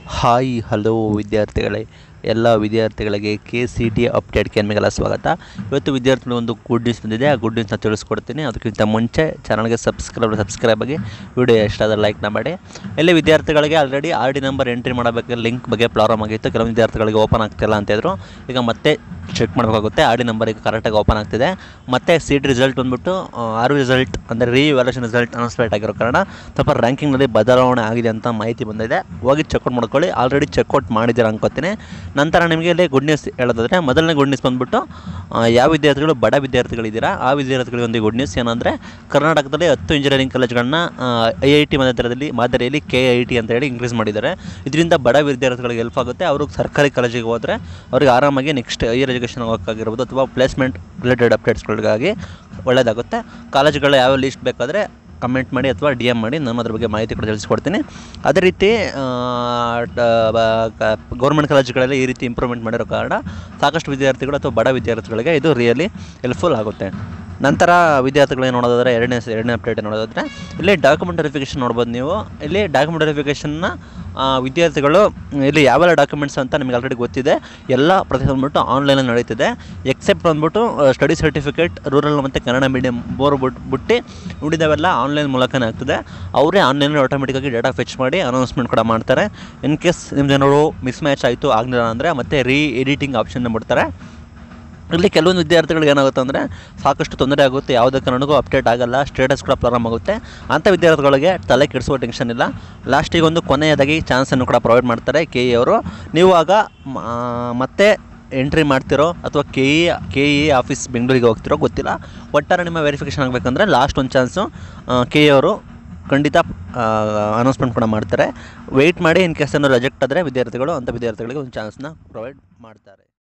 hi hello ವಿದ್ಯಾರ್ಥಿಗಳೇ ಎಲ್ಲ ವಿದ್ಯಾರ್ಥಿಗಳಿಗೆ ಕೆ ಸಿ ಟಿ ಅಪ್ಡೇಟ್ಗೆ ನಿಮಗೆಲ್ಲ ಸ್ವಾಗತ ಇವತ್ತು ವಿದ್ಯಾರ್ಥಿಗಳು ಒಂದು ಗುಡ್ ನ್ಯೂಸ್ ಬಂದಿದೆ ಆ ಗುಡ್ ನ್ಯೂಸ್ನ ತಿಳಿಸ್ಕೊಡ್ತೀನಿ ಅದಕ್ಕಿಂತ ಮುಂಚೆ ಚಾನಲ್ಗೆ ಸಬ್ಸ್ಕ್ರೈಬ್ ಸಬ್ಸ್ಕ್ರೈಬ್ ಆಗಿ ವಿಡಿಯೋ ಎಷ್ಟಾದರೂ ಲೈಕ್ನ ಮಾಡಿ ಇಲ್ಲಿ ವಿದ್ಯಾರ್ಥಿಗಳಿಗೆ already R D number entry ಮಾಡಬೇಕಾದ್ರೆ ಲಿಂಕ್ ಬಗ್ಗೆ ಪ್ರಾಬ್ಲಮ್ ಆಗಿತ್ತು ಕೆಲವು ವಿದ್ಯಾರ್ಥಿಗಳಿಗೆ ಓಪನ್ ಆಗ್ತಿಲ್ಲ ಅಂತಿದ್ರು ಈಗ ಮತ್ತೆ ಚೆಕ್ ಮಾಡಬೇಕಾಗುತ್ತೆ ಆರ್ ಡಿ ನಂಬರ್ ಈಗ ಕರೆಕ್ಟಾಗಿ ಓಪನ್ ಆಗ್ತಿದೆ ಮತ್ತು ಸೀಟ್ ರಿಸಲ್ಟ್ ಬಂದ್ಬಿಟ್ಟು ಆರು ರಿಸಲ್ಟ್ ಅಂದರೆ ರೀ ವ್ಯಾಲ್ಯೂಷನ್ ರಿಸಲ್ಟ್ ಅನೌನ್ಸ್ಮೆಂಟ್ ಆಗಿರೋ ಕಾರಣ ಸ್ವಲ್ಪ ರ್ಯಾಂಕಿಂಗ್ನಲ್ಲಿ ಬದಲಾವಣೆ ಆಗಿದೆ ಅಂತ ಮಾಹಿತಿ ಬಂದಿದೆ ಹೋಗಿ ಚೆಕ್ಔಟ್ ಮಾಡ್ಕೊಳ್ಳಿ ಆಲ್ರೆಡಿ ಚೆಕ್ಔಟ್ ಮಾಡಿದ್ದೀರಾ ಅನ್ಕೋತೀನಿ ನಂತರ ನಿಮಗೆ ಇಲ್ಲಿ ಗುಡ್ ನ್ಯೂಸ್ ಹೇಳೋದಾದರೆ ಮೊದಲನೇ ಗುಡ್ ನ್ಯೂಸ್ ಬಂದ್ಬಿಟ್ಟು ಆ, ಯಾವ ವಿದ್ಯಾರ್ಥಿಗಳು ಬಡ ವಿದ್ಯಾರ್ಥಿಗಳಿದ್ದೀರಾ ಆ ವಿದ್ಯಾರ್ಥಿಗಳಿಗೆ ಒಂದು ಗುಡ್ ನ್ಯೂಸ್ ಏನಂದರೆ ಕರ್ನಾಟಕದಲ್ಲಿ ಹತ್ತು ಇಂಜಿನಿಯರಿಂಗ್ ಕಾಲೇಜ್ಗಳನ್ನ ಐ ಐ ಟಿ ಮಾದರಿಯಲ್ಲಿ ಮಾದರಿಯಲ್ಲಿ ಕೆ ಐ ಟಿ ಅಂತ ಹೇಳಿ ಇನ್ಕ್ರೀಸ್ ಮಾಡಿದ್ದಾರೆ ಇದರಿಂದ ಬಡ ವಿದ್ಯಾರ್ಥಿಗಳಿಗೆ ಹೆಲ್ಪ್ ಆಗುತ್ತೆ ಅವರು ಸರ್ಕಾರಿ ಕಾಲೇಜಿಗೆ ಹೋದರೆ ಅವ್ರಿಗೆ ಆರಾಮಾಗಿ ನೆಕ್ಸ್ಟ್ ಹೈಯರ್ ಎಜುಕೇಷನ್ ಹೋಗೋಕ್ಕಾಗಿರ್ಬೋದು ಅಥವಾ ಪ್ಲೇಸ್ಮೆಂಟ್ ರಿಲೇಟೆಡ್ ಅಪ್ಡೇಟ್ಸ್ಗಳಿಗಾಗಿ ಒಳ್ಳೆಯದಾಗುತ್ತೆ ಕಾಲೇಜ್ಗಳು ಯಾವ ಲಿಸ್ಟ್ ಬೇಕಾದರೆ ಕಮೆಂಟ್ ಮಾಡಿ ಅಥವಾ ಡಿ ಎಮ್ ಮಾಡಿ ನಾನು ಅದ್ರ ಬಗ್ಗೆ ಮಾಹಿತಿ ಕೂಡ ತಿಳಿಸ್ಕೊಡ್ತೀನಿ ಅದೇ ರೀತಿ ಗೌರ್ಮೆಂಟ್ ಕಾಲೇಜುಗಳಲ್ಲಿ ಈ ರೀತಿ ಇಂಪ್ರೂವ್ಮೆಂಟ್ ಮಾಡಿರೋ ಕಾರಣ ಸಾಕಷ್ಟು ವಿದ್ಯಾರ್ಥಿಗಳು ಅಥವಾ ಬಡ ವಿದ್ಯಾರ್ಥಿಗಳಿಗೆ ಇದು ರಿಯಲಿ ಹೆಲ್ಪ್ಫುಲ್ ಆಗುತ್ತೆ ನಂತರ ವಿದ್ಯಾರ್ಥಿಗಳಿಗೆ ನೋಡೋದಾದ್ರೆ ಎರಡನೇ ಎರಡನೇ ಅಪ್ಡೇಟ್ ನೋಡೋದಾದರೆ ಇಲ್ಲಿ ಡಾಕ್ಯುಮೆಂಟ್ ವೆರಿಫಿಕೇಷನ್ ನೋಡ್ಬೋದು ನೀವು ಇಲ್ಲಿ ಡಾಕ್ಯುಮೆಂಟ್ ವೆರಿಫಿಕೇಷನ್ನ ವಿದ್ಯಾರ್ಥಿಗಳು ಇಲ್ಲಿ ಯಾವೆಲ್ಲ ಡಾಕ್ಯುಮೆಂಟ್ಸ್ ಅಂತ ನಿಮಗೆ ಆಲ್ರೆಡಿ ಗೊತ್ತಿದೆ ಎಲ್ಲ ಪ್ರತಿ ಬಂದ್ಬಿಟ್ಟು ಆನ್ಲೈನಲ್ಲಿ ನಡೀತಿದೆ ಎಕ್ಸೆಪ್ಟ್ ಬಂದ್ಬಿಟ್ಟು ಸ್ಟಡಿ ಸರ್ಟಿಫಿಕೇಟ್ ರೂರಲ್ ಮತ್ತು ಕನ್ನಡ ಮೀಡಿಯಂ ಬೋರ್ ಬಿಟ್ಟು ಬಿಟ್ಟು ಉಳಿದವೆಲ್ಲ ಆನ್ಲೈನ್ ಮೂಲಕನೇ ಆಗ್ತದೆ ಅವರೇ ಆನ್ಲೈನಲ್ಲಿ ಆಟೋಮೆಟಿಕ್ಕಾಗಿ ಡೇಟಾ ಫೆಚ್ ಮಾಡಿ ಅನೌನ್ಸ್ಮೆಂಟ್ ಕೂಡ ಮಾಡ್ತಾರೆ ಇನ್ ಕೇಸ್ ನಿಮ್ದೇನಾದ್ರು ಮಿಸ್ ಮ್ಯಾಚ್ ಆಯಿತು ಆಗಲಿಲ್ಲ ಅಂದರೆ ಮತ್ತೆ ರೀ ಎಡಿಟಿಂಗ್ ಆಪ್ಷನ್ನ ಬಿಡ್ತಾರೆ ಇಲ್ಲಿ ಕೆಲವೊಂದು ವಿದ್ಯಾರ್ಥಿಗಳಿಗೆ ಏನಾಗುತ್ತೆ ಅಂದರೆ ಸಾಕಷ್ಟು ತೊಂದರೆ ಆಗುತ್ತೆ ಯಾವುದೇ ಕಾರಣಕ್ಕೂ ಅಪ್ಡೇಟ್ ಆಗಲ್ಲ ಸ್ಟೇಟಸ್ ಕೂಡ ಪ್ರಾರಂಭ ಆಗುತ್ತೆ ಅಂಥ ವಿದ್ಯಾರ್ಥಿಗಳಿಗೆ ತಲೆ ಕೆಡಿಸುವ ಟೆನ್ಷನ್ ಇಲ್ಲ ಲಾಸ್ಟಿಗೆ ಒಂದು ಕೊನೆಯದಾಗಿ ಚಾನ್ಸನ್ನು ಕೂಡ ಪ್ರೊವೈಡ್ ಮಾಡ್ತಾರೆ ಕೆ ಇ ಅವರು ನೀವು ಆಗ ಮ- ಮತ್ತೆ ಎಂಟ್ರಿ ಮಾಡ್ತಿರೋ ಅಥವಾ K E K E office ಬೆಂಗಳೂರಿಗೆ ಹೋಗ್ತಿರೋ ಗೊತ್ತಿಲ್ಲ ಒಟ್ಟಾರೆ ನಿಮ್ಮ ವೆರಿಫಿಕೇಷನ್ ಆಗಬೇಕಂದ್ರೆ ಲಾಸ್ಟ್ ಒಂದು ಚಾನ್ಸು ಕೆ ಇ ಅವರು ಖಂಡಿತ ಅನೌನ್ಸ್ಮೆಂಟ್ ಕೂಡ ಮಾಡ್ತಾರೆ ವೆಯ್ಟ್ ಮಾಡಿ ಇನ್ ಕೇಸ್ ಏನಾದ್ರು ರಿಜೆಕ್ಟ್ ಆದರೆ ವಿದ್ಯಾರ್ಥಿಗಳು ಅಂಥ ವಿದ್ಯಾರ್ಥಿಗಳಿಗೆ ಒಂದು ಚಾನ್ಸ್ನ ಪ್ರೊವೈಡ್ ಮಾಡ್ತಾರೆ